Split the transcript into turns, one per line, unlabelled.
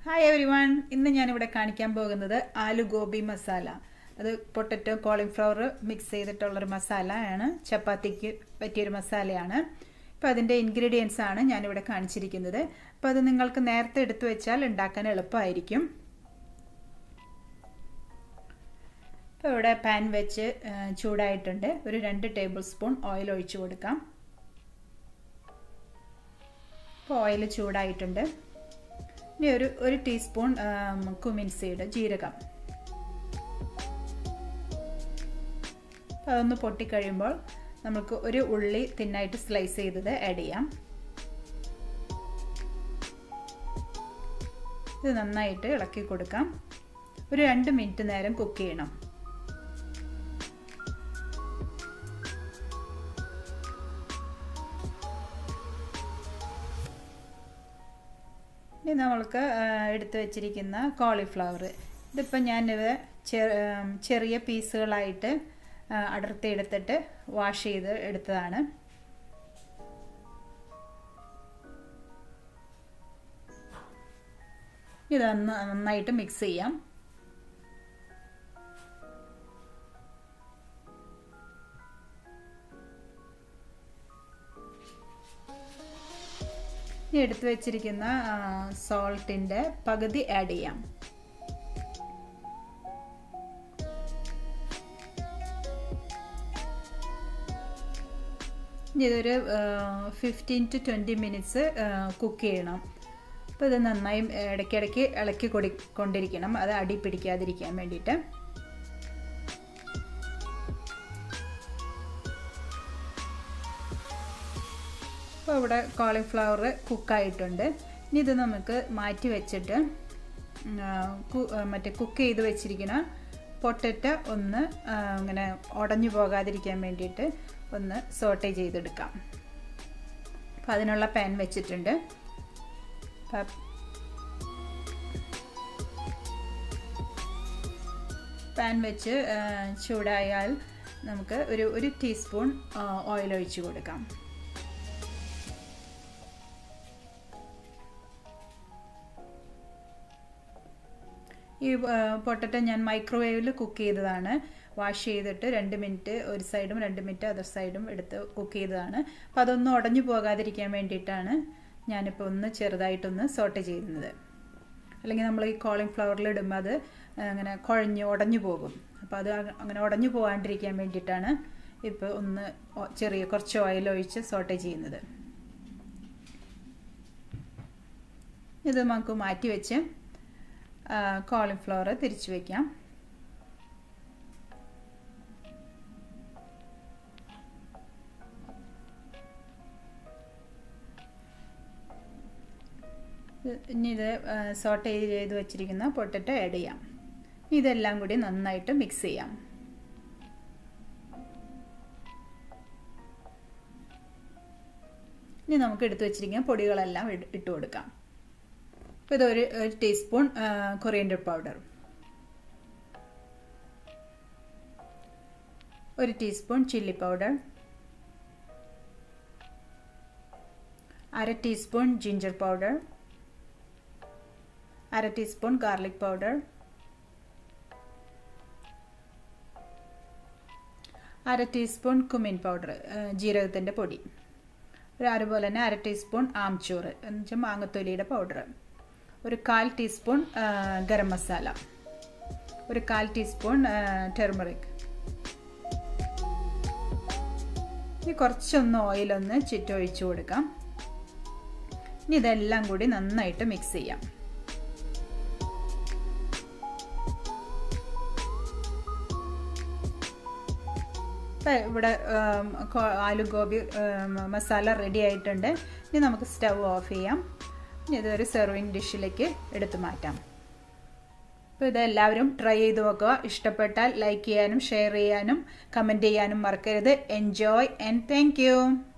hi every one ഇന്ന് ഞാനിവിടെ കാണിക്കാൻ പോകുന്നത് ആലു ഗോബി മസാല അത് പൊട്ടറ്റോ കോളിഫ്ലവർ മിക്സ് ചെയ്തിട്ടുള്ളൊരു മസാലയാണ് ചപ്പാത്തിക്ക് പറ്റിയൊരു മസാലയാണ് അപ്പോൾ അതിൻ്റെ ഇൻഗ്രീഡിയൻസ് ആണ് ഞാനിവിടെ കാണിച്ചിരിക്കുന്നത് അപ്പോൾ അത് നിങ്ങൾക്ക് നേരത്തെ എടുത്തു വെച്ചാൽ ഉണ്ടാക്കാൻ എളുപ്പമായിരിക്കും ഇപ്പോൾ ഇവിടെ പാൻ വെച്ച് ചൂടായിട്ടുണ്ട് ഒരു രണ്ട് ടേബിൾ സ്പൂൺ ഓയിൽ ഒഴിച്ചു കൊടുക്കാം ഇപ്പോൾ ഓയിൽ ചൂടായിട്ടുണ്ട് ഇനി ഒരു ഒരു ടീസ്പൂൺ കുമിൻ സീഡ് ജീരകം അതൊന്ന് പൊട്ടിക്കഴിയുമ്പോൾ നമുക്ക് ഒരു ഉള്ളി തിന്നായിട്ട് സ്ലൈസ് ചെയ്തത് ആഡ് ചെയ്യാം ഇത് നന്നായിട്ട് ഇളക്കി കൊടുക്കാം ഒരു രണ്ട് മിനിറ്റ് നേരം കുക്ക് ചെയ്യണം ഇനി നമ്മൾക്ക് എടുത്തു വച്ചിരിക്കുന്ന കോളിഫ്ലവർ ഇതിപ്പോൾ ഞാനിത് ചെറിയ പീസുകളായിട്ട് അടർത്തി എടുത്തിട്ട് വാഷ് ചെയ്ത് എടുത്തതാണ് ഇത് നന്നായിട്ട് മിക്സ് ചെയ്യാം ഇനി എടുത്തു വെച്ചിരിക്കുന്ന സോൾട്ടിൻ്റെ പകുതി ആഡ് ചെയ്യാം ഇതൊരു fifteen to twenty minutes cook ചെയ്യണം അപ്പോൾ ഇത് നന്നായി ഇടയ്ക്കിടയ്ക്ക് ഇളക്കി കൊടി കൊണ്ടിരിക്കണം അത് അടി പിടിക്കാതിരിക്കാൻ വേണ്ടിയിട്ട് അപ്പോൾ ഇവിടെ കോളിഫ്ലവർ കുക്കായിട്ടുണ്ട് ഇനി ഇത് നമുക്ക് മാറ്റി വെച്ചിട്ട് മറ്റേ കുക്ക് ചെയ്ത് വെച്ചിരിക്കുന്ന പൊട്ടറ്റ ഒന്ന് ഇങ്ങനെ ഉടഞ്ഞു പോകാതിരിക്കാൻ വേണ്ടിയിട്ട് ഒന്ന് സോട്ടേ ചെയ്തെടുക്കാം അപ്പോൾ അതിനുള്ള പാൻ വെച്ചിട്ടുണ്ട് പാൻ വെച്ച് ചൂടായാൽ നമുക്ക് ഒരു ഒരു ടീസ്പൂൺ ഓയിൽ ഒഴിച്ചു കൊടുക്കാം ഈ പൊട്ടറ്റോ ഞാൻ മൈക്രോവേവിൽ കുക്ക് ചെയ്തതാണ് വാഷ് ചെയ്തിട്ട് രണ്ട് മിനിറ്റ് ഒരു സൈഡും രണ്ട് മിനിറ്റ് അതർ സൈഡും എടുത്ത് കുക്ക് ചെയ്തതാണ് അപ്പോൾ അതൊന്നും ഉടഞ്ഞു പോകാതിരിക്കാൻ വേണ്ടിയിട്ടാണ് ഞാനിപ്പോൾ ഒന്ന് ചെറുതായിട്ടൊന്ന് സോട്ട് ചെയ്യുന്നത് അല്ലെങ്കിൽ നമ്മൾ ഈ കോളിഫ്ലവറിൽ ഇടുമ്പോൾ അത് അങ്ങനെ കുഴഞ്ഞ് ഉടഞ്ഞു പോകും അപ്പോൾ അത് അങ്ങനെ ഉടഞ്ഞു പോകാണ്ടിരിക്കാൻ വേണ്ടിയിട്ടാണ് ഇപ്പോൾ ഒന്ന് ചെറിയ കുറച്ച് ഓയിൽ ഒഴിച്ച് സോട്ട് ചെയ്യുന്നത് ഇത് നമുക്ക് മാറ്റി വെച്ച് കോളിഫ്ലവർ തിരിച്ചു വയ്ക്കാം ഇനി ഇത് സോട്ട് ചെയ്ത് വെച്ചിരിക്കുന്ന പൊട്ടറ്റോ ആഡ് ചെയ്യാം ഇതെല്ലാം കൂടി നന്നായിട്ട് മിക്സ് ചെയ്യാം ഇനി നമുക്ക് എടുത്തു വെച്ചിരിക്കുന്ന പൊടികളെല്ലാം ഇട്ട് കൊടുക്കാം അപ്പോൾ ഇതൊരു ഒരു ടീസ്പൂൺ കൊറിയൻഡർ പൗഡർ ഒരു ടീസ്പൂൺ ചില്ലി പൗഡർ അര ടീസ്പൂൺ ജിഞ്ചർ പൗഡർ അര ടീസ്പൂൺ ഗാർലിക് പൗഡർ അര ടീസ്പൂൺ കുമിൻ പൗഡർ ജീരകത്തിൻ്റെ പൊടി ഒരു അതുപോലെ തന്നെ അര ടീസ്പൂൺ ആംചൂറ് എന്ന് വെച്ചാൽ മാങ്ങത്തൊലിയുടെ പൗഡർ ഒരു കാൽ ടീസ്പൂൺ ഗരം മസാല ഒരു കാൽ ടീസ്പൂൺ ടെർമറിക് ഇനി കുറച്ചൊന്ന് ഓയിലൊന്ന് ചുറ്റൊഴിച്ചു കൊടുക്കാം ഇനി ഇതെല്ലാം കൂടി നന്നായിട്ട് മിക്സ് ചെയ്യാം ഇവിടെ ആലു ഗോബി മസാല റെഡി ആയിട്ടുണ്ട് ഇനി നമുക്ക് സ്റ്റവ് ഓഫ് ചെയ്യാം ഇനി ഇതൊരു സെർവിങ് ഡിഷിലേക്ക് എടുത്തു മാറ്റാം അപ്പോൾ ഇതെല്ലാവരും ട്രൈ ചെയ്ത് നോക്കുക ഇഷ്ടപ്പെട്ടാൽ ലൈക്ക് ചെയ്യാനും ഷെയർ ചെയ്യാനും കമൻറ്റ് ചെയ്യാനും മറക്കരുത് എൻജോയ് ആൻഡ് താങ്ക്